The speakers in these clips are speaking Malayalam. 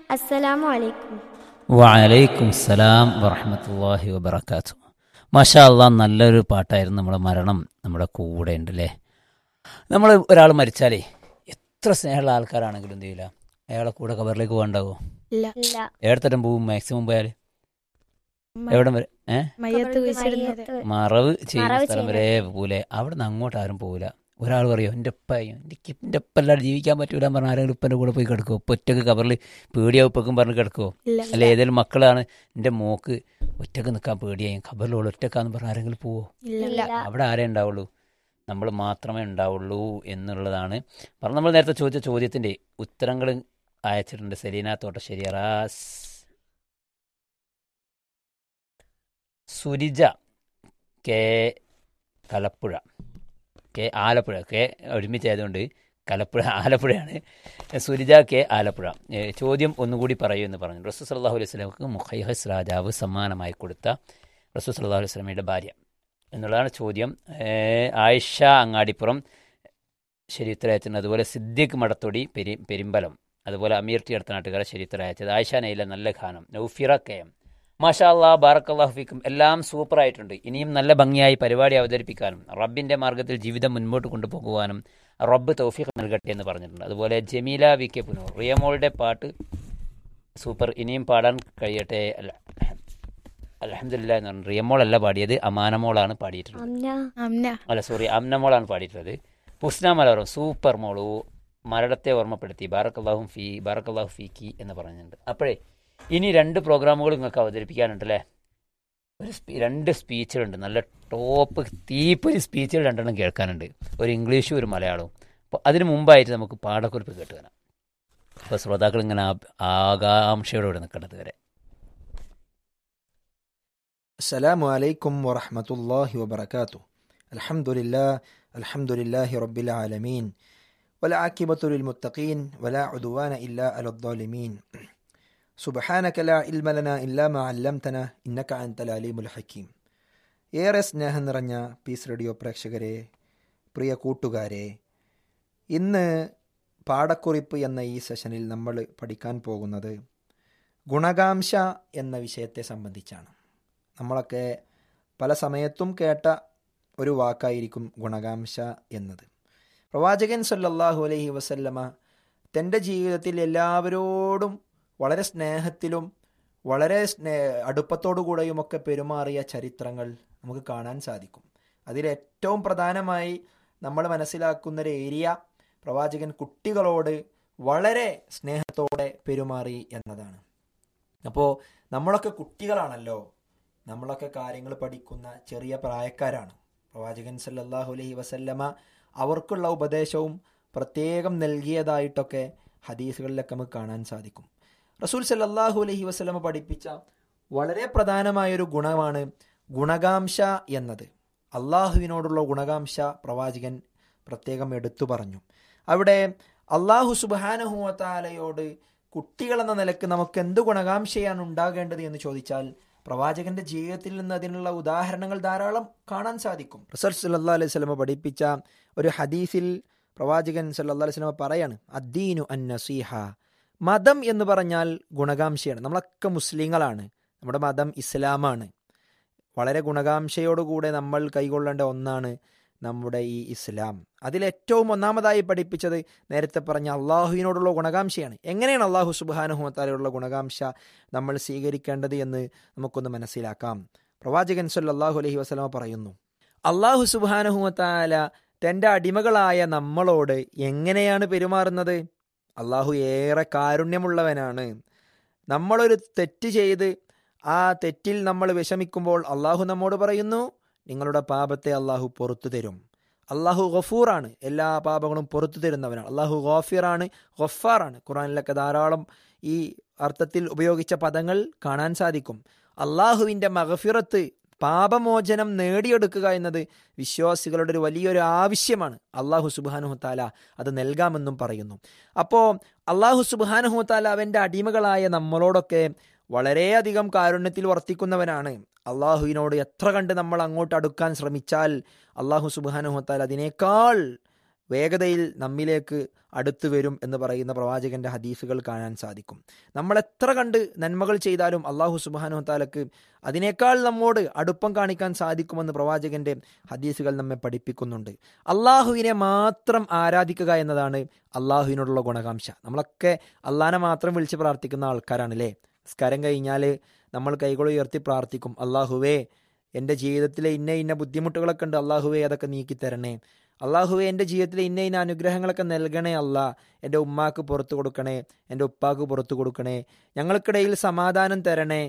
അസ്സലാമു അലൈക്കും വലൈക്കും സലാം വറഹമത്തല്ലാഹി വബർക്കാത്തു മാഷാ അള്ളാ നല്ലൊരു പാട്ടായിരുന്നു നമ്മുടെ മരണം നമ്മുടെ കൂടെ ഉണ്ട് അല്ലേ നമ്മൾ ഒരാൾ മരിച്ചാലേ എത്ര സ്നേഹമുള്ള ആൾക്കാരാണെങ്കിലും എന്ത് ചെയ്യില്ല അയാളെ കൂടെ കബറിലേക്ക് പോകണ്ടാവോ ഇല്ല ഇല്ല എവിടത്തരം പോവും മാക്സിമം പോയാൽ എവിടം വരെ ഏ മയ്യത്ത് കുഴിച്ചിടുന്നത് മയ്യത്ത് മറവ് ചെയ്യുന്ന മറവ് സ്ഥലം വരെ പോകൂലേ അവിടെ നിന്ന് അങ്ങോട്ട് ആരും പോകില്ല ഒരാൾ പറയോ എൻ്റെ ഉപ്പ എനിക്ക് എൻ്റെ ഉപ്പ അല്ലാതെ ജീവിക്കാൻ പറ്റൂല എന്ന് പറഞ്ഞാൽ ആരെങ്കിലും ഉപ്പൻ്റെ കൂടെ പോയി കിടക്കുമോ ഉപ്പ ഒറ്റക്ക് കബറിൽ പേടിയാവും ഉപ്പക്കും പറഞ്ഞ് കിടക്കുമോ ഇല്ല അല്ല ഏതെങ്കിലും മക്കളാണ് എൻ്റെ മോക്ക് ഒറ്റക്ക് നിൽക്കാൻ പേടിയായി ഖബറിലുള്ള ഒറ്റക്കാന്ന് പറഞ്ഞ ആരെങ്കിലും പോവോ ഇല്ല ഇല്ല അവിടെ ആരേ ഉണ്ടാവുള്ളൂ നമ്മൾ മാത്രമേ ഉണ്ടാവുള്ളൂ എന്നുള്ളതാണ് പറഞ്ഞ നമ്മൾ നേരത്തെ ചോദിച്ച ചോദ്യത്തിൻ്റെ ഉത്തരങ്ങൾ അയച്ചിട്ടുണ്ട് സെലീന തോട്ടശ്ശേരി റാസ് Surija K Kalappuzha K Alappuzha K ഒരുമിച്ചായതുകൊണ്ട് കലപ്പുഴ ആലപ്പുഴയാണ് സുരിജ കെ ആലപ്പുഴ ഏ, ചോദ്യം ഒന്നുകൂടി പറയൂ എന്ന് പറഞ്ഞു റസൂ സല്ലാഹു അലൈഹി സ്വലമക്ക് മുഖൈഹസ് രാജാവ് സമ്മാനമായി കൊടുത്ത റസൂ സല്ലാഹു അലൈഹി സ്വലമയുടെ ഭാര്യ എന്നുള്ളതാണ് ചോദ്യം ഏ, ആയിഷ അങ്ങാടിപ്പുറം ശരി ഉത്തരയച്ചത് അതുപോലെ സിദ്ദിഖ് മടത്തൊടി പെരി പെരിമ്പലം അതുപോലെ അമീർ ടി അടുത്ത നാട്ടുകാരെ ശരി ഉത്തരയച്ചത് ആയിഷ നയിലെ നല്ല ഖാനം നൗഫിറ കെ എം മാഷാ അള്ളാഹ് ബാറക്കല്ലാഹു ഫിക്കും എല്ലാം സൂപ്പറായിട്ടുണ്ട് ഇനിയും നല്ല ഭംഗിയായി പരിപാടി അവതരിപ്പിക്കാനും റബ്ബിൻ്റെ മാർഗ്ഗത്തിൽ ജീവിതം മുൻപോട്ട് കൊണ്ടുപോകുവാനും റബ്ബ് തൗഫീഖ് നൽകട്ടെ എന്ന് പറഞ്ഞിട്ടുണ്ട് അതുപോലെ ജമീല വി കെ പുനൂർ റിയമോളുടെ പാട്ട് സൂപ്പർ ഇനിയും പാടാൻ കഴിയട്ടെ അല്ല അലഹമില്ല എന്ന് പറഞ്ഞു റിയമോളല്ല പാടിയത് അമാനമോളാണ് പാടിയിട്ടുള്ളത് അമ്ന അമ്ന അല്ല സോറി അമ്നമോളാണ് പാടിയിട്ടുള്ളത് പുസ്ന മലവറം സൂപ്പർ മോളു മരണത്തെ ഓർമ്മപ്പെടുത്തി ബാറക്കല്ലാഹും ഫീ ബാറക്കല്ലാഹു ഫീക്കി എന്ന് പറഞ്ഞിട്ടുണ്ട് അപ്പോഴേ ഇനി രണ്ട് പ്രോഗ്രാമുകൾ നിങ്ങൾക്ക് അവതരിപ്പിക്കാനുണ്ടല്ലേ ഒരു സ്പീ രണ്ട് സ്പീച്ചുകളുണ്ട് നല്ല ടോപ്പ് തീപ്പൊരു സ്പീച്ചുകൾ രണ്ടെണ്ണം കേൾക്കാനുണ്ട് ഒരു ഇംഗ്ലീഷും ഒരു മലയാളവും അപ്പോൾ അതിന് മുമ്പായിട്ട് നമുക്ക് പാടക്കുറിപ്പ് കേട്ട് വരാം അപ്പോൾ ശ്രോതാക്കൾ ഇങ്ങനെ ആ- ആകാംക്ഷയോടെ നിൽക്കേണ്ടത് വരെ السلام عليكم ورحمة الله وبركاته الحمد لله الحمد لله رب العالمين والعاقبة للمتقين ولا عدوان إلا على الظالمين سبحانك لا علم لنا إلا ما علمتنا إنك أنت العليم الحكيم ഏറെ സ്നേഹം നിറഞ്ഞ പീസ് റേഡിയോ പ്രേക്ഷകരെ പ്രിയ കൂട്ടുകാരെ ഇന്ന് പാടക്കുറിപ്പ് എന്ന ഈ സെഷനിൽ നമ്മൾ പഠിക്കാൻ പോകുന്നത് ഗുണകാംക്ഷ എന്ന വിഷയത്തെ സംബന്ധിച്ചാണ് നമ്മളൊക്കെ പല സമയത്തും കേട്ട ഒരു വാക്കായിരിക്കും ഗുണകാംക്ഷ എന്നത് പ്രവാചകൻ സല്ലല്ലാഹു അലൈഹി വസല്ലമ തൻ്റെ ജീവിതത്തിൽ എല്ലാവരോടും വളരെ സ്നേഹത്തിലും വളരെ സ്നേ അടുപ്പത്തോടുകൂടെയുമൊക്കെ പെരുമാറിയ ചരിത്രങ്ങൾ നമുക്ക് കാണാൻ സാധിക്കും അതിലേറ്റവും പ്രധാനമായി നമ്മൾ മനസ്സിലാക്കുന്ന ഒരു ഏരിയ പ്രവാചകൻ കുട്ടികളോട് വളരെ സ്നേഹത്തോടെ പെരുമാറി എന്നതാണ് അപ്പോൾ നമ്മളൊക്കെ കുട്ടികളാണല്ലോ നമ്മളൊക്കെ കാര്യങ്ങൾ പഠിക്കുന്ന ചെറിയ പ്രായക്കാരാണ് പ്രവാചകൻ സല്ലല്ലാഹു അലൈഹി വസല്ലമ അവർക്കുള്ള ഉപദേശവും പ്രത്യേകം നൽകിയതായിട്ടൊക്കെ ഹദീസുകളിലൊക്കെ നമുക്ക് കാണാൻ സാധിക്കും റസൂൽ സല്ലല്ലാഹു അലൈഹി വസല്ലമ പഠിപ്പിച്ച വളരെ പ്രധാനമായൊരു ഗുണമാണ് ഗുണകാംക്ഷ എന്നത് അള്ളാഹുവിനോടുള്ള ഗുണകാംക്ഷ പ്രവാചകൻ പ്രത്യേകം എടുത്തു പറഞ്ഞു അവിടെ അള്ളാഹു സുബാനഹുവത്താലയോട് കുട്ടികളെന്ന നിലക്ക് നമുക്ക് എന്ത് ഗുണകാംക്ഷയാണ് ഉണ്ടാകേണ്ടത് എന്ന് ചോദിച്ചാൽ പ്രവാചകന്റെ ജീവിതത്തിൽ നിന്ന് അതിനുള്ള ഉദാഹരണങ്ങൾ ധാരാളം കാണാൻ സാധിക്കും റസൂൽ സല്ലല്ലാഹു അലൈഹി വസല്ലമ പഠിപ്പിച്ച ഒരു ഹദീസിൽ പ്രവാചകൻ സല്ലല്ലാഹു അലൈഹി വസല്ലമ പറയാണ് അദ്ദീനു അൻ നസീഹ മതം എന്ന് പറഞ്ഞാൽ ഗുണകാംക്ഷയാണ് നമ്മളൊക്കെ മുസ്ലിങ്ങളാണ് നമ്മുടെ മതം ഇസ്ലാമാണ് വളരെ ഗുണകാംക്ഷയോടുകൂടെ നമ്മൾ കൈകൊള്ളേണ്ട ഒന്നാണ് നമ്മുടെ ഈ ഇസ്ലാം അതിലേറ്റവും ഒന്നാമതായി പഠിപ്പിച്ചത് നേരത്തെ പറഞ്ഞ അള്ളാഹുവിനോടുള്ള ഗുണകാംക്ഷയാണ് എങ്ങനെയാണ് അള്ളാഹു സുബാനുഹുമത്താലയോടുള്ള ഗുണകാംക്ഷ നമ്മൾ സ്വീകരിക്കേണ്ടത് എന്ന് നമുക്കൊന്ന് മനസ്സിലാക്കാം പ്രവാചകൻ സല്ലല്ലാഹു അലൈഹി വസല്ലമ പറയുന്നു അള്ളാഹു സുബാനുഹുമത്താല തൻ്റെ അടിമകളായ നമ്മളോട് എങ്ങനെയാണ് പെരുമാറുന്നത് അള്ളാഹു ഏറെ കാരുണ്യമുള്ളവനാണ് നമ്മളൊരു തെറ്റ് ചെയ്ത് ആ തെറ്റിൽ നമ്മൾ വിഷമിക്കുമ്പോൾ അള്ളാഹു നമ്മോട് പറയുന്നു നിങ്ങളുടെ പാപത്തെ അള്ളാഹു പുറത്തു തരും അള്ളാഹു ഗഫൂറാണ് എല്ലാ പാപങ്ങളും പുറത്തു തരുന്നവനാണ് അള്ളാഹു ഗോഫിറാണ് ഗഫാറാണ് ഖുറാനിലൊക്കെ ധാരാളം ഈ അർത്ഥത്തിൽ ഉപയോഗിച്ച പദങ്ങൾ കാണാൻ സാധിക്കും അള്ളാഹുവിൻ്റെ മഗഫിറത്ത് പാപമോചനം നേടിയെടുക്കുക എന്നത് വിശ്വാസികളുടെ ഒരു വലിയൊരു ആവശ്യമാണ് അള്ളാഹു സുബാനുഹത്താല അത് നൽകാമെന്നും പറയുന്നു അപ്പോൾ അള്ളാഹു സുബാനുഹത്താല അവൻ്റെ അടിമകളായ നമ്മളോടൊക്കെ വളരെയധികം കാരുണ്യത്തിൽ വർത്തിക്കുന്നവനാണ് അള്ളാഹുവിനോട് എത്ര കണ്ട് നമ്മൾ അങ്ങോട്ട് അടുക്കാൻ ശ്രമിച്ചാൽ അള്ളാഹു സുബാനുഹത്താൽ അതിനേക്കാൾ വേഗതയിൽ നമ്മിലേക്ക് അടുത്തു വരും എന്ന് പറയുന്ന പ്രവാചകന്റെ ഹദീസുകൾ കാണാൻ സാധിക്കും നമ്മൾ എത്ര കണ്ട് നന്മകൾ ചെയ്താലും അള്ളാഹു സുബാനു താലക്ക് അതിനേക്കാൾ നമ്മോട് അടുപ്പം കാണിക്കാൻ സാധിക്കുമെന്ന് പ്രവാചകന്റെ ഹദീസുകൾ നമ്മെ പഠിപ്പിക്കുന്നുണ്ട് അള്ളാഹുവിനെ മാത്രം ആരാധിക്കുക എന്നതാണ് അള്ളാഹുവിനോടുള്ള ഗുണകാംക്ഷ നമ്മളൊക്കെ അള്ളാഹിനെ മാത്രം വിളിച്ച് പ്രാർത്ഥിക്കുന്ന ആൾക്കാരാണ് അല്ലേ നിസ്കാരം കഴിഞ്ഞാൽ നമ്മൾ കൈകൾ ഉയർത്തി പ്രാർത്ഥിക്കും അള്ളാഹുവേ എൻ്റെ ജീവിതത്തിലെ ഇന്ന ഇന്ന ബുദ്ധിമുട്ടുകളൊക്കെ ഉണ്ട് അള്ളാഹുവേ അതൊക്കെ നീക്കി തരണേ അള്ളാഹുവെ എൻ്റെ ജീവിതത്തിൽ ഇന്ന ഇന്ന അനുഗ്രഹങ്ങളൊക്കെ നൽകണേ അല്ല എൻ്റെ ഉമ്മാക്ക് പുറത്തു കൊടുക്കണേ എൻ്റെ ഉപ്പാക്ക് പുറത്തു കൊടുക്കണേ ഞങ്ങൾക്കിടയിൽ സമാധാനം തരണേ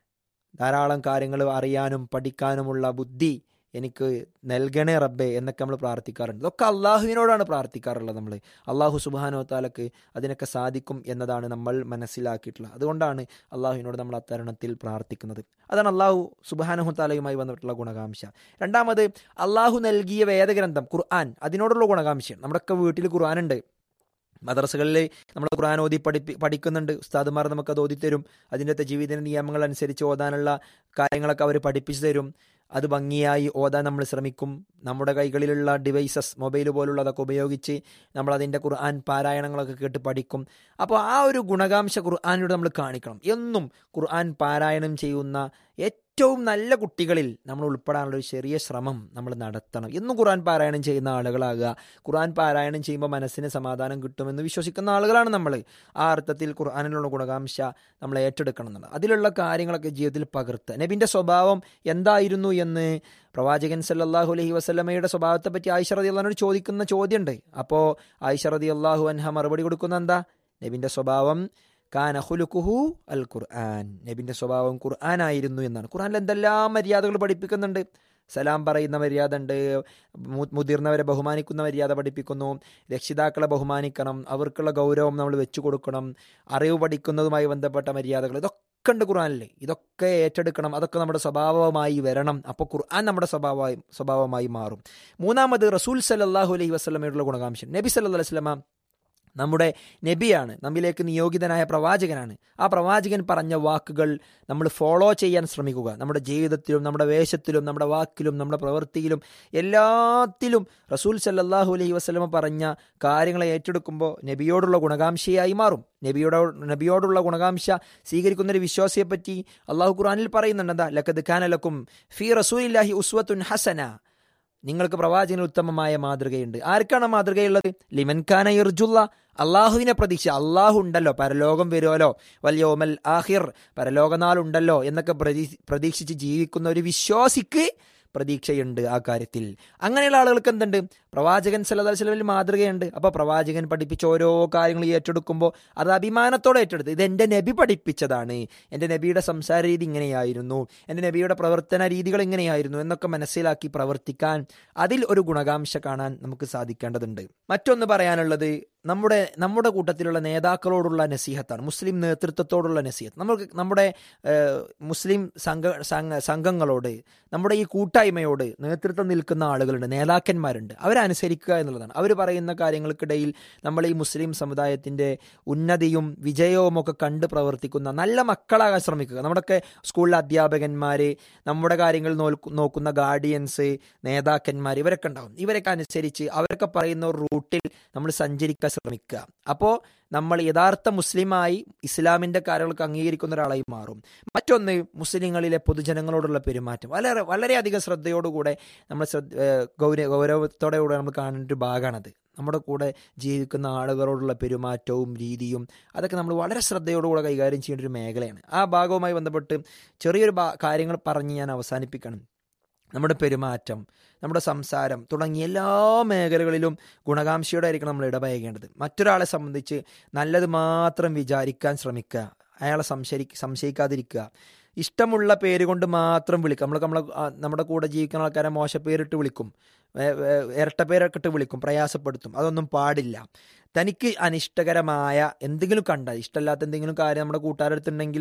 ധാരാളം കാര്യങ്ങൾ അറിയാനും പഠിക്കാനുമുള്ള ബുദ്ധി എനിക്ക് നൽകണേ റബ്ബേ എന്നൊക്കെ നമ്മൾ പ്രാർത്ഥിക്കാറുണ്ട് ഇതൊക്കെ അള്ളാഹുവിനോടാണ് പ്രാർത്ഥിക്കാറുള്ളത് നമ്മൾ അള്ളാഹു സുബാനോ താലക്ക് അതിനൊക്കെ സാധിക്കും എന്നതാണ് നമ്മൾ മനസ്സിലാക്കിയിട്ടുള്ളത് അതുകൊണ്ടാണ് അള്ളാഹുവിനോട് നമ്മൾ അത്തരണത്തിൽ പ്രാർത്ഥിക്കുന്നത് അതാണ് അള്ളാഹു സുബാനഹു താലയുമായി വന്നിട്ടുള്ള ഗുണകാംക്ഷ രണ്ടാമത് അള്ളാഹു നൽകിയ വേദഗ്രന്ഥം ഖുർആൻ അതിനോടുള്ള ഗുണകാംക്ഷയാണ് നമ്മുടെയൊക്കെ വീട്ടിൽ ഖുർആൻ ഉണ്ട് മദ്രസകളിൽ നമ്മൾ ഖുർആൻ ഓതി പഠിപ്പി പഠിക്കുന്നുണ്ട് ഉസ്താദുമാർ നമുക്കത് ഓതിത്തരും അതിൻ്റെ ജീവിത നിയമങ്ങൾ അനുസരിച്ച് ഓതാനുള്ള കാര്യങ്ങളൊക്കെ അവർ പഠിപ്പിച്ചു തരും അത് ഭംഗിയായി ഓതാൻ നമ്മൾ ശ്രമിക്കും നമ്മുടെ കൈകളിലുള്ള ഡിവൈസസ് മൊബൈൽ പോലുള്ളതൊക്കെ ഉപയോഗിച്ച് നമ്മൾ അതിൻ്റെ ഖുർആൻ പാരായണങ്ങളൊക്കെ കേട്ട് പഠിക്കും അപ്പോൾ ആ ഒരു ഗുണകാംക്ഷ ഖുർആാനിലൂടെ നമ്മൾ കാണിക്കണം എന്നും ഖുർആൻ പാരായണം ചെയ്യുന്ന ഏറ്റവും നല്ല കുട്ടികളിൽ നമ്മൾ ഉൾപ്പെടാനുള്ള ഒരു ചെറിയ ശ്രമം നമ്മൾ നടത്തണം എന്നും ഖുർആൻ പാരായണം ചെയ്യുന്ന ആളുകളാകുക ഖുർആൻ പാരായണം ചെയ്യുമ്പോൾ മനസ്സിന് സമാധാനം കിട്ടുമെന്ന് വിശ്വസിക്കുന്ന ആളുകളാണ് നമ്മൾ ആ അർത്ഥത്തിൽ ഖുർആാനിലുള്ള ഗുണകാംക്ഷ നമ്മൾ ഏറ്റെടുക്കണം എന്നുള്ളത് അതിലുള്ള കാര്യങ്ങളൊക്കെ ജീവിതത്തിൽ പകർത്തുക നബിൻ്റെ സ്വഭാവം എന്തായിരുന്നു എന്ന് പ്രവാചകൻ സല്ലാഹു അലഹി വസ്ലമയുടെ സ്വഭാവത്തെ പറ്റി ആയിഷ റതി അള്ളഹാനോട് ചോദിക്കുന്ന ചോദ്യമുണ്ട് അപ്പോൾ ആയിഷ റതി അള്ളാഹു അൻഹ മറുപടി കൊടുക്കുന്ന എന്താ നബിൻ്റെ സ്വഭാവം കാന ഹുലുക്കുഹു അൽ ഖുർആൻ നബിന്റെ സ്വഭാവം ഖുർആൻ ആയിരുന്നു എന്നാണ് ഖുർആനിൽ എന്തെല്ലാം മര്യാദകൾ പഠിപ്പിക്കുന്നുണ്ട് സലാം പറയുന്ന മര്യാദ ഉണ്ട് മുതിർന്നവരെ ബഹുമാനിക്കുന്ന മര്യാദ പഠിപ്പിക്കുന്നു രക്ഷിതാക്കളെ ബഹുമാനിക്കണം അവർക്കുള്ള ഗൗരവം നമ്മൾ വെച്ചു കൊടുക്കണം അറിവ് പഠിക്കുന്നതുമായി ബന്ധപ്പെട്ട മര്യാദകൾ ഇതൊക്കെ ഉണ്ട് ഖുർആനിൽ ഇതൊക്കെ ഏറ്റെടുക്കണം അതൊക്കെ നമ്മുടെ സ്വഭാവമായി വരണം അപ്പോൾ ഖുർആൻ നമ്മുടെ സ്വഭാവമായി സ്വഭാവമായി മാറും മൂന്നാമത് റസൂൽ സല്ലാഹു അലൈഹി വസ്ലമയോടുള്ള ഗുണകാംക്ഷം നബി സല്ലാ വസ്ലമ നമ്മുടെ നബിയാണ് നമ്മിലേക്ക് നിയോഗിതനായ പ്രവാചകനാണ് ആ പ്രവാചകൻ പറഞ്ഞ വാക്കുകൾ നമ്മൾ ഫോളോ ചെയ്യാൻ ശ്രമിക്കുക നമ്മുടെ ജീവിതത്തിലും നമ്മുടെ വേഷത്തിലും നമ്മുടെ വാക്കിലും നമ്മുടെ പ്രവൃത്തിയിലും എല്ലാത്തിലും റസൂൽ സല്ലാഹു അലൈഹി വസ്ലമ പറഞ്ഞ കാര്യങ്ങളെ ഏറ്റെടുക്കുമ്പോൾ നബിയോടുള്ള ഗുണകാംക്ഷയായി മാറും നബിയോടോ നബിയോടുള്ള ഗുണകാംക്ഷ സ്വീകരിക്കുന്ന ഒരു വിശ്വാസിയെപ്പറ്റി അള്ളാഹു ഖുറാനിൽ പറയുന്നുണ്ട് എന്താ ലക്കത് ഖാനലക്കും ഫി റസൂലില്ലാഹി ഉസ്വത്തുൻ ഹസന നിങ്ങൾക്ക് പ്രവാചകന് ഉത്തമമായ മാതൃകയുണ്ട് ആർക്കാണ് മാതൃകയുള്ളത് ലിമൻ ഖാന ഇർജുല്ല അള്ളാഹുവിനെ പ്രതീക്ഷ അള്ളാഹു ഉണ്ടല്ലോ പരലോകം വരുമല്ലോ വല്യോമൽ ആഹിർ പരലോകനാളുണ്ടല്ലോ എന്നൊക്കെ പ്രതീക്ഷിച്ച് ജീവിക്കുന്ന ഒരു വിശ്വാസിക്ക് പ്രതീക്ഷയുണ്ട് ആ കാര്യത്തിൽ അങ്ങനെയുള്ള ആളുകൾക്ക് എന്തുണ്ട് പ്രവാചകൻ സല്ലല്ലാഹു അലൈഹി വസല്ലമയിൽ മാതൃകയുണ്ട് അപ്പോൾ പ്രവാചകൻ പഠിപ്പിച്ച ഓരോ കാര്യങ്ങൾ ഏറ്റെടുക്കുമ്പോൾ അത് അഭിമാനത്തോടെ ഏറ്റെടുത്ത് ഇത് എൻ്റെ നബി പഠിപ്പിച്ചതാണ് എൻ്റെ നബിയുടെ സംസാര രീതി ഇങ്ങനെയായിരുന്നു എൻ്റെ നബിയുടെ പ്രവർത്തന രീതികൾ ഇങ്ങനെയായിരുന്നു എന്നൊക്കെ മനസ്സിലാക്കി പ്രവർത്തിക്കാൻ അതിൽ ഒരു ഗുണകാംക്ഷ കാണാൻ നമുക്ക് സാധിക്കേണ്ടതുണ്ട് മറ്റൊന്ന് പറയാനുള്ളത് നമ്മുടെ നമ്മുടെ കൂട്ടത്തിലുള്ള നേതാക്കളോടുള്ള നസീഹത്താണ് മുസ്ലിം നേതൃത്വത്തോടുള്ള നസീഹത്ത് നമുക്ക് നമ്മുടെ മുസ്ലിം സംഘ സംഘങ്ങളോട് നമ്മുടെ ഈ കൂട്ടായ്മയോട് നേതൃത്വം നിൽക്കുന്ന ആളുകളുണ്ട് നേതാക്കന്മാരുണ്ട് അവരെ അനുസരിക്കുക എന്നുള്ളതാണ് അവർ പറയുന്ന കാര്യങ്ങൾക്കിടയിൽ നമ്മൾ ഈ മുസ്ലിം സമുദായത്തിൻ്റെ ഉന്നതിയും വിജയവും ഒക്കെ കണ്ട് പ്രവർത്തിക്കുന്ന നല്ല മക്കളാകാൻ ശ്രമിക്കുക നമ്മുടെയൊക്കെ സ്കൂളിലെ അധ്യാപകന്മാർ നമ്മുടെ കാര്യങ്ങൾ നോക്കുന്ന ഗാർഡിയൻസ് നേതാക്കന്മാർ ഇവരൊക്കെ ഉണ്ടാവും ഇവരൊക്കെ അനുസരിച്ച് അവരൊക്കെ പറയുന്ന ഒരു റൂട്ടിൽ നമ്മൾ സഞ്ചരിക്കാൻ ശ്രമിക്കുക അപ്പോൾ നമ്മൾ യഥാർത്ഥ മുസ്ലിമായി ഇസ്ലാമിൻ്റെ കാര്യങ്ങൾക്ക് അംഗീകരിക്കുന്ന ഒരാളായി മാറും മറ്റൊന്ന് മുസ്ലിങ്ങളിലെ പൊതുജനങ്ങളോടുള്ള പെരുമാറ്റം വളരെ വളരെയധികം ശ്രദ്ധയോടുകൂടെ നമ്മൾ ശ്രദ്ധ ഗൗരവ ഗൗരവത്തോടെ കൂടെ നമ്മൾ കാണേണ്ട ഒരു ഭാഗമാണത് നമ്മുടെ കൂടെ ജീവിക്കുന്ന ആളുകളോടുള്ള പെരുമാറ്റവും രീതിയും അതൊക്കെ നമ്മൾ വളരെ ശ്രദ്ധയോടുകൂടെ കൈകാര്യം ചെയ്യേണ്ട ഒരു മേഖലയാണ് ആ ഭാഗവുമായി ബന്ധപ്പെട്ട് ചെറിയൊരു കാര്യങ്ങൾ പറഞ്ഞ് ഞാൻ അവസാനിപ്പിക്കണം നമ്മുടെ പെരുമാറ്റം നമ്മുടെ സംസാരം തുടങ്ങിയ എല്ലാ മേഖലകളിലും ഗുണകാംക്ഷയോടെ ആയിരിക്കണം നമ്മൾ ഇടപഴകേണ്ടത് മറ്റൊരാളെ സംബന്ധിച്ച് നല്ലത് മാത്രം വിചാരിക്കാൻ ശ്രമിക്കുക അയാളെ സംശയി സംശയിക്കാതിരിക്കുക ഇഷ്ടമുള്ള പേര് കൊണ്ട് മാത്രം വിളിക്കും നമ്മൾ നമ്മളെ നമ്മുടെ കൂടെ ജീവിക്കുന്ന ആൾക്കാരെ മോശപ്പേരിട്ട് വിളിക്കും ഇരട്ടപ്പേരൊക്കെ ഇട്ട് വിളിക്കും പ്രയാസപ്പെടുത്തും അതൊന്നും പാടില്ല തനിക്ക് അനിഷ്ടകരമായ എന്തെങ്കിലും കണ്ടാൽ ഇഷ്ടമില്ലാത്ത എന്തെങ്കിലും കാര്യം നമ്മുടെ കൂട്ടുകാരടുത്തുണ്ടെങ്കിൽ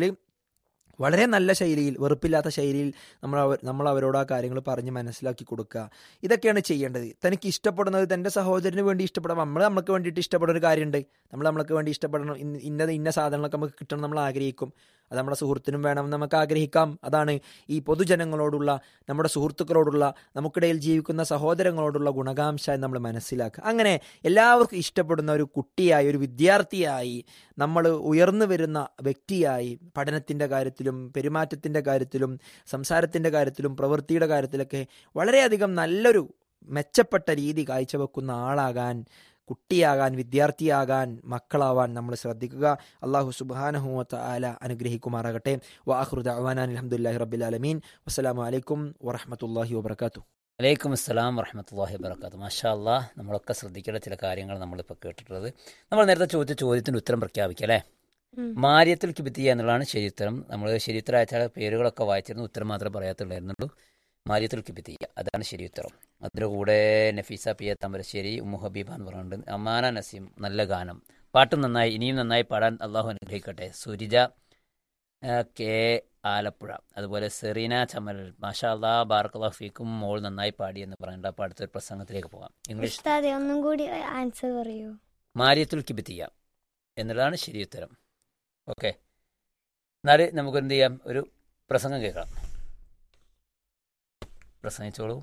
വളരെ നല്ല ശൈലിയിൽ വെറുപ്പില്ലാത്ത ശൈലിയിൽ നമ്മൾ നമ്മൾ അവരോട് ആ കാര്യങ്ങൾ പറഞ്ഞ് മനസ്സിലാക്കി കൊടുക്കുക ഇതൊക്കെയാണ് ചെയ്യേണ്ടത് തനിക്ക് ഇഷ്ടപ്പെടുന്നത് തൻ്റെ സഹോദരന് വേണ്ടി ഇഷ്ടപ്പെടാം നമ്മൾ നമുക്ക് വേണ്ടിയിട്ട് ഇഷ്ടപ്പെടുന്ന ഒരു കാര്യമുണ്ട് നമ്മൾ നമ്മൾക്ക് വേണ്ടി ഇഷ്ടപ്പെടണം ഇന്നത് ഇന്ന സാധനങ്ങളൊക്കെ നമുക്ക് കിട്ടണം നമ്മൾ ആഗ്രഹിക്കും അത് നമ്മുടെ സുഹൃത്തിനും വേണമെന്ന് നമുക്ക് ആഗ്രഹിക്കാം അതാണ് ഈ പൊതുജനങ്ങളോടുള്ള നമ്മുടെ സുഹൃത്തുക്കളോടുള്ള നമുക്കിടയിൽ ജീവിക്കുന്ന സഹോദരങ്ങളോടുള്ള ഗുണകാംശ നമ്മൾ മനസ്സിലാക്കുക അങ്ങനെ എല്ലാവർക്കും ഇഷ്ടപ്പെടുന്ന ഒരു കുട്ടിയായി ഒരു വിദ്യാർത്ഥിയായി നമ്മൾ ഉയർന്നു വരുന്ന വ്യക്തിയായി പഠനത്തിൻ്റെ കാര്യത്തിലും പെരുമാറ്റത്തിൻ്റെ കാര്യത്തിലും സംസാരത്തിൻ്റെ കാര്യത്തിലും പ്രവൃത്തിയുടെ കാര്യത്തിലൊക്കെ വളരെയധികം നല്ലൊരു മെച്ചപ്പെട്ട രീതി കാഴ്ചവെക്കുന്ന ആളാകാൻ കുട്ടിയാകാൻ വിദ്യാർത്ഥിയാകാൻ മക്കളാവാൻ നമ്മൾ ശ്രദ്ധിക്കുക അള്ളാഹു സുബാനഹുമത്ത ആല അനുഗ്രഹിക്കുമാറാകട്ടെ വാഹുദ് അവാനാൻ അലഹമുല്ലാഹി റബ്ബിൽ ആലമീൻ വസ്സലാമു അലൈക്കും വറഹമത്തല്ലാഹി വബർക്കാത്തു അലൈക്കും അസ്സലാം വറഹമത്തല്ലാഹി വബർക്കാത്തു മാഷാ അല്ലാ നമ്മളൊക്കെ ശ്രദ്ധിക്കേണ്ട ചില കാര്യങ്ങൾ നമ്മളിപ്പോൾ കേട്ടിട്ടുള്ളത് നമ്മൾ നേരത്തെ ചോദിച്ച ചോദ്യത്തിന് ഉത്തരം പ്രഖ്യാപിക്കാം അല്ലേ മാര്യത്തിൽ കിബിത്തിയ എന്നുള്ളതാണ് ശരിയുത്തരം നമ്മൾ ശരിയുത്തരം അയച്ചാൽ പേരുകളൊക്കെ വായിച്ചിരുന്നു ഉത്തരം മാത്രമേ പറയാത്തുള്ളായിരുന്നുള്ളൂ മാര്യത്തിൽ കിബിത്തിയ അതാണ് ശരിയുത്തരം അതിൻ്റെ കൂടെ നഫീസ പി എ തമ്പരശ്ശേരി ഉമ്മു ഹബീബ എന്ന് പറഞ്ഞിട്ടുണ്ട് അമാന നസീം നല്ല ഗാനം പാട്ടും നന്നായി ഇനിയും നന്നായി പാടാൻ അള്ളാഹു അനുഗ്രഹിക്കട്ടെ സുരിജ ആ, കെ ആലപ്പുഴ അതുപോലെ സെറീന ചമൽ മാഷാ അല്ലാ ബാർക്കല്ലാ ഫീക്കും മോൾ നന്നായി പാടി എന്ന് പറഞ്ഞിട്ട് അപ്പോൾ അടുത്തൊരു പ്രസംഗത്തിലേക്ക് പോകാം ഇംഗ്ലീഷ് ഉസ്താദെ ഒന്നും കൂടി ആൻസർ പറയൂ മാര്യത്തുൽ കിബിത്തിയ എന്നുള്ളതാണ് ശരി ഉത്തരം ഓക്കെ എന്നാൽ നമുക്ക് എന്ത് ചെയ്യാം ഒരു പ്രസംഗം കേൾക്കാം പ്രസംഗിച്ചോളൂ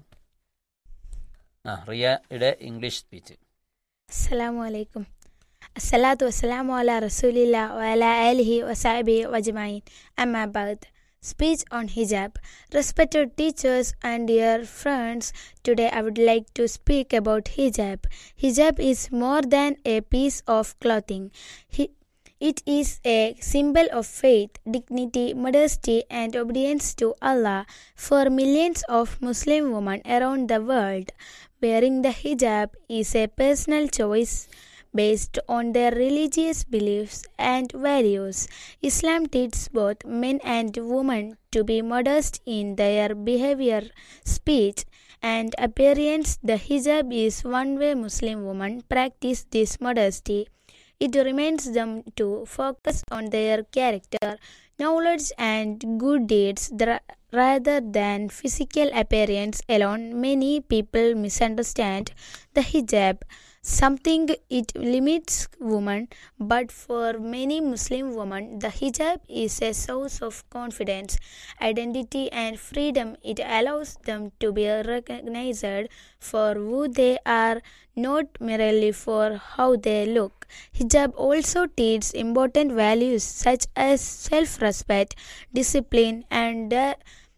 ആ റിയയുടെ ഇംഗ്ലീഷ് സ്പീച്ച് അസ്സലാമു അലൈക്കും അസ്സലാത്തു വസ്സലാമു അല റസൂലില്ല വഅല ആലിഹി വസഹബി വജ്മഈൻ അമ്മാ ബഅദ് Speech on hijab. Respected teachers and dear friends, today I would like to speak about hijab. Hijab is more than a piece of clothing. Hi- It is a symbol of faith, dignity, modesty, and obedience to Allah for millions of Muslim women around the world. Wearing the hijab is a personal choice based on their religious beliefs and values. Islam teaches both men and women to be modest in their behavior, speech, and appearance. The hijab is one way Muslim women practice this modesty. It reminds them to focus on their character, knowledge, and good deeds dra- rather than physical appearance alone. Many people misunderstand the hijab, something it limits women, but for many Muslim women, the hijab is a source of confidence, identity, and freedom. It allows them to be recognized for who they are, not merely for how they look. Hijab also teaches important values such as self respect, discipline, and de-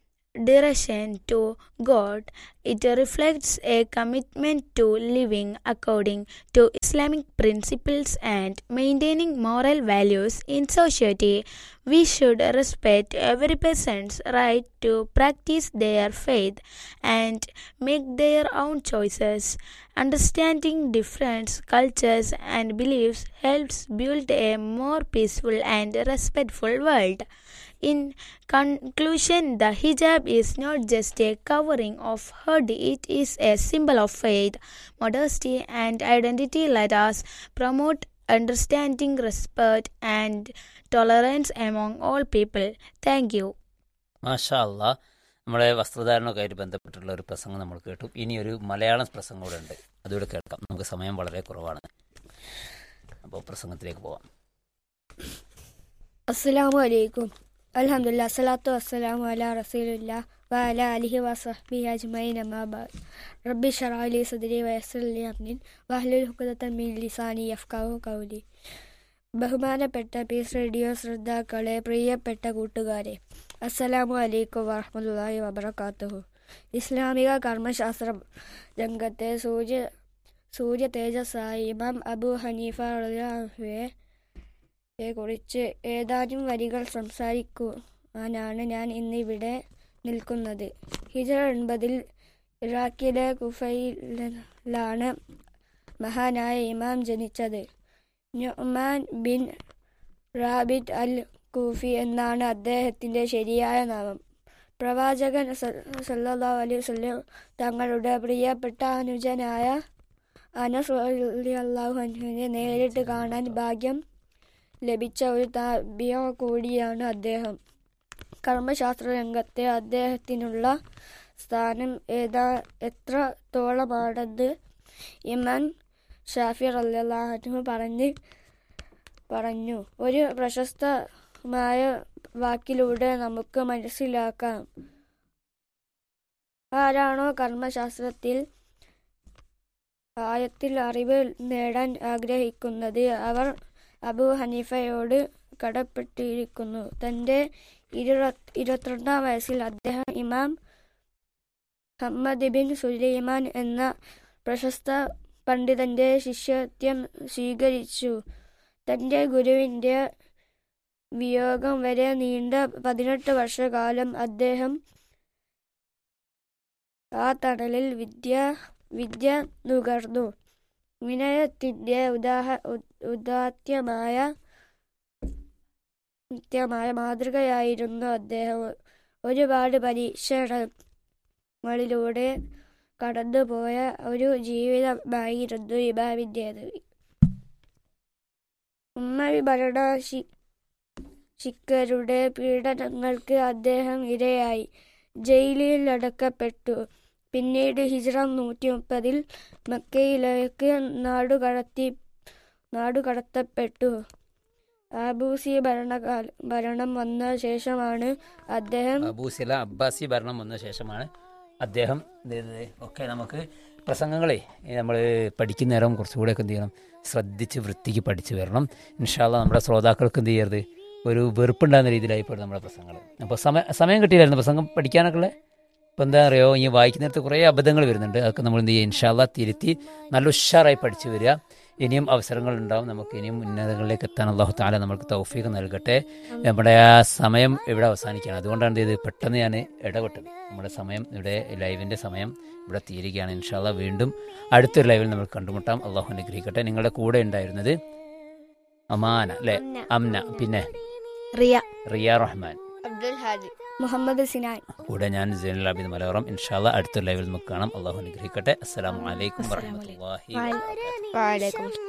direction to God. It reflects a commitment to living according to Islamic principles and maintaining moral values in society. We should respect every person's right to practice their faith and make their own choices. Understanding different cultures and beliefs helps build a more peaceful and respectful world. In conclusion, the hijab is not just a covering of head, it is a symbol of faith, modesty, and identity. Let us promote understanding, respect, and tolerance among all people. Thank you. മാഷാ അല്ലാ നമ്മളെ വസ്ത്രധാരണമൊക്കെ ആയിട്ട് ബന്ധപ്പെട്ടുള്ള ഒരു പ്രസംഗം നമ്മൾ കേട്ടു ഇനി ഒരു മലയാളം പ്രസംഗം കൂടെ ഉണ്ട് അതുകൂടെ കേൾക്കാം നമുക്ക് സമയം വളരെ കുറവാണ് അപ്പോൾ പ്രസംഗത്തിലേക്ക് പോവാം അസ്സലാമു അലൈക്കും അൽഹംദുലില്ലാ സ്വലാത്തു വസ്സലാമു അലാ റസൂലില്ലാ വഅല അലിഹി വസഹ്ബി അജ്മഈൻ അമ്മാ ബഅദ് റബ്ബി ശറഹ് ലി സദ്രി വയസ്സിർ ലി അംരിൻ വഹ്ലുൽ ഉഖ്ദതൻ മിൻ ലിസാനി യഫ്ഖഹു ഖൗലി ബഹുമാനപ്പെട്ട പീസ് റേഡിയോ ശ്രോതാക്കളെ പ്രിയപ്പെട്ട കൂട്ടുകാരെ അസ്സലാമു അലൈക്കും വറഹ്മത്തുള്ളാഹി വബറകാതുഹു ഇസ്ലാമിക കർമ്മശാസ്ത്ര രംഗത്തെ സൂര്യ സൂര്യ തേജസ്സായ ഇമാം അബു ഹനീഫ റളിയല്ലാഹുവെ യെ കുറിച്ച് ഏതാനും വരികൾ സംസാരിക്കുവാനാണ് ഞാൻ ഇന്നിവിടെ നിൽക്കുന്നത് ഹിജറ എൺപതിൽ ഇറാഖിലെ കുഫയിലാണ് മഹാനായ ഇമാം ജനിച്ചത് Numan bin Rabit al Kufi എന്നാണ് അദ്ദേഹത്തിൻ്റെ ശരിയായ നാമം പ്രവാചകൻ സല്ലല്ലാഹു അലൈഹി വസല്ലം തങ്ങളുടെ പ്രിയപ്പെട്ട അനുജനായ അനസ് റളിയല്ലാഹു അൻഹുവിനെ നേരിട്ട് കാണാൻ ഭാഗ്യം ലഭിച്ച ഒരു താബിയ കൂടിയാണ് അദ്ദേഹം കർമ്മശാസ്ത്ര രംഗത്തെ അദ്ദേഹത്തിനുള്ള സ്ഥാനം ഏതാ എത്രത്തോളമാണെന്ന് ഇമാൻ ഷാഫി റല്ലാഹു പറഞ്ഞ് പറഞ്ഞു ഒരു പ്രശസ്ത മായ വാക്കിലൂടെ നമുക്ക് മനസ്സിലാക്കാം ആരാണോ കർമ്മശാസ്ത്രത്തിൽ ആയത്തിൽ അറിവ് നേടാൻ ആഗ്രഹിക്കുന്നത് അവർ അബു ഹനീഫയോട് കടപ്പെട്ടിരിക്കുന്നു തൻ്റെ ഇരു ഇരുപത്തിരണ്ടാം വയസ്സിൽ അദ്ദേഹം ഇമാം ഹമ്മദ് ബിൻ സുലൈമാൻ എന്ന പ്രശസ്ത പണ്ഡിതന്റെ ശിഷ്യത്വം സ്വീകരിച്ചു തൻ്റെ ഗുരുവിൻ്റെ വിയോഗം വരെ നീണ്ട പതിനെട്ട് വർഷകാലം അദ്ദേഹം ആ തണലിൽ വിദ്യ വിദ്യ നുകർന്നു വിനയത്തിൻ്റെ ഉദാഹ ഉ- ഉദാത്യമായ നിത്യമായ മാതൃകയായിരുന്നു അദ്ദേഹം ഒരുപാട് പരീക്ഷണങ്ങളിലൂടെ കടന്നുപോയ ഒരു ജീവിതമായിരുന്നു ഇമാമിൻ്റേത് ഉമ്മവി ഭരണ ശി- ശിക്കരുടെ പീഡനങ്ങൾക്ക് അദ്ദേഹം ഇരയായി ജയിലിൽ അടക്കപ്പെട്ടു പിന്നീട് ഹിജ്റ നൂറ്റി മുപ്പതിൽ മക്കയിലേക്ക് നാടുകടത്തി നാടുകടത്തപ്പെട്ടു ആബൂസി ഭരണകാല ഭരണം വന്ന ശേഷമാണ് അദ്ദേഹം അബൂസില അബ്ബാസി ഭരണം വന്ന ശേഷമാണ് അദ്ദേഹം ഇത് ചെയ്തത്. ഒക്കെ നമുക്ക് പ്രസംഗങ്ങളെ നമ്മൾ പഠിക്കുന്ന നേരം കുറച്ചുകൂടെ ഒക്കെ എന്ത് ചെയ്യണം ശ്രദ്ധിച്ച് വൃത്തിക്ക് പഠിച്ചു വരണം ഇൻഷാല്ല നമ്മുടെ ശ്രോതാക്കൾക്ക് എന്ത് ചെയ്യരുത് ഒരു വെറുപ്പുണ്ടാകുന്ന രീതിയിലായിപ്പോഴും നമ്മുടെ പ്രസംഗങ്ങൾ അപ്പോൾ സമയ സമയം കിട്ടിയില്ലായിരുന്നു പ്രസംഗം പഠിക്കാനൊക്കെ ഉള്ളത് ഇപ്പോൾ എന്താ അറിയോ ഈ വായിക്കുന്നിടത്ത് കുറേ അബദ്ധങ്ങൾ വരുന്നുണ്ട് അതൊക്കെ നമ്മൾ എന്ത് ചെയ്യുക ഇൻഷാല്ല തിരുത്തി നല്ല ഉഷാറായി പഠിച്ചു വരിക ഇനിയും അവസരങ്ങൾ ഉണ്ടാവും നമുക്ക് ഇനിയും ഉന്നതങ്ങളിലേക്ക് എത്താൻ അള്ളാഹു താല നമുക്ക് തൗഫീഖ് നൽകട്ടെ നമ്മുടെ ആ സമയം ഇവിടെ അവസാനിക്കുകയാണ് അതുകൊണ്ടാണ് എന്ത് ചെയ്ത് പെട്ടെന്ന് ഞാൻ ഇടപെട്ടത് നമ്മുടെ സമയം ഇവിടെ ലൈവിൻ്റെ സമയം ഇവിടെ തീരുകയാണ് ഇൻഷാല്ല വീണ്ടും അടുത്തൊരു ലൈവിൽ നമ്മൾ കണ്ടുമുട്ടാം അള്ളാഹു അനുഗ്രഹിക്കട്ടെ നിങ്ങളുടെ കൂടെ ഉണ്ടായിരുന്നത് അമാന അല്ലേ അംന പിന്നെ റിയ റിയ റഹ്മാൻ അബ്ദുൽ ഹാദി മുഹമ്മദ് സിനാൻ കൂടെ ഞാൻ സൈനുൽ അബിദ് മലയോറം ഇൻഷാല്ല അടുത്തൊരു ലൈവിൽ നമുക്ക് കാണാം അള്ളാഹു അനുഗ്രഹിക്കട്ടെ അസ്സലാമു അലൈക്കും അസ്സലാമു വറഹമത്തല്ലാഹി വഅലൈക്കും വബറകാതുഹു വാലേക്കും